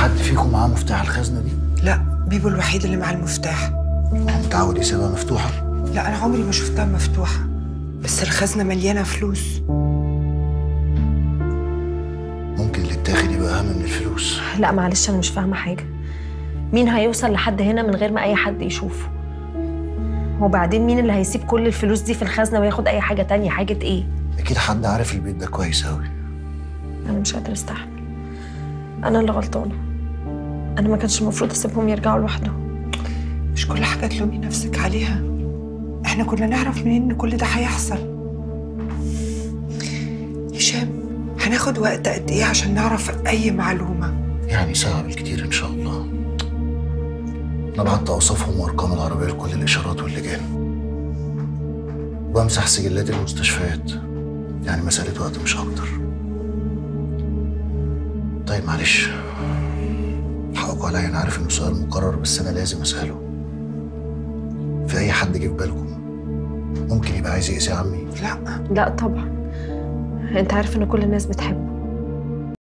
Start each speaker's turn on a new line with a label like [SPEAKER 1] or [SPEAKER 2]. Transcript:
[SPEAKER 1] حد فيكم معاه مفتاح الخزنه دي؟
[SPEAKER 2] لا بيبو الوحيد اللي مع المفتاح
[SPEAKER 1] هو متعود يسيبها مفتوحه
[SPEAKER 2] لا انا عمري ما شفتها مفتوحه بس الخزنه مليانه فلوس
[SPEAKER 1] ممكن اللي اتاخد يبقى اهم من الفلوس
[SPEAKER 3] لا معلش انا مش فاهمه حاجه مين هيوصل لحد هنا من غير ما اي حد يشوفه وبعدين مين اللي هيسيب كل الفلوس دي في الخزنه وياخد اي حاجه تانية حاجه ايه
[SPEAKER 1] اكيد حد عارف البيت ده كويس قوي
[SPEAKER 3] انا مش قادره استحمل انا اللي غلطانه انا ما كانش المفروض اسيبهم يرجعوا لوحدهم
[SPEAKER 2] مش كل حاجه تلومي نفسك عليها احنا كنا نعرف منين ان كل ده هيحصل هشام هناخد وقت قد ايه عشان نعرف اي معلومه
[SPEAKER 1] يعني ساعه بالكتير ان شاء الله انا بعت اوصافهم وارقام العربيه لكل الاشارات واللجان وبمسح سجلات المستشفيات يعني مساله وقت مش اكتر طيب معلش حقكم عليا انا عارف انه سؤال مكرر بس انا لازم اساله في اي حد جه في بالكم ممكن يبقى عايز يأذي عمي
[SPEAKER 2] لا
[SPEAKER 3] لا طبعا انت عارف ان كل الناس بتحبه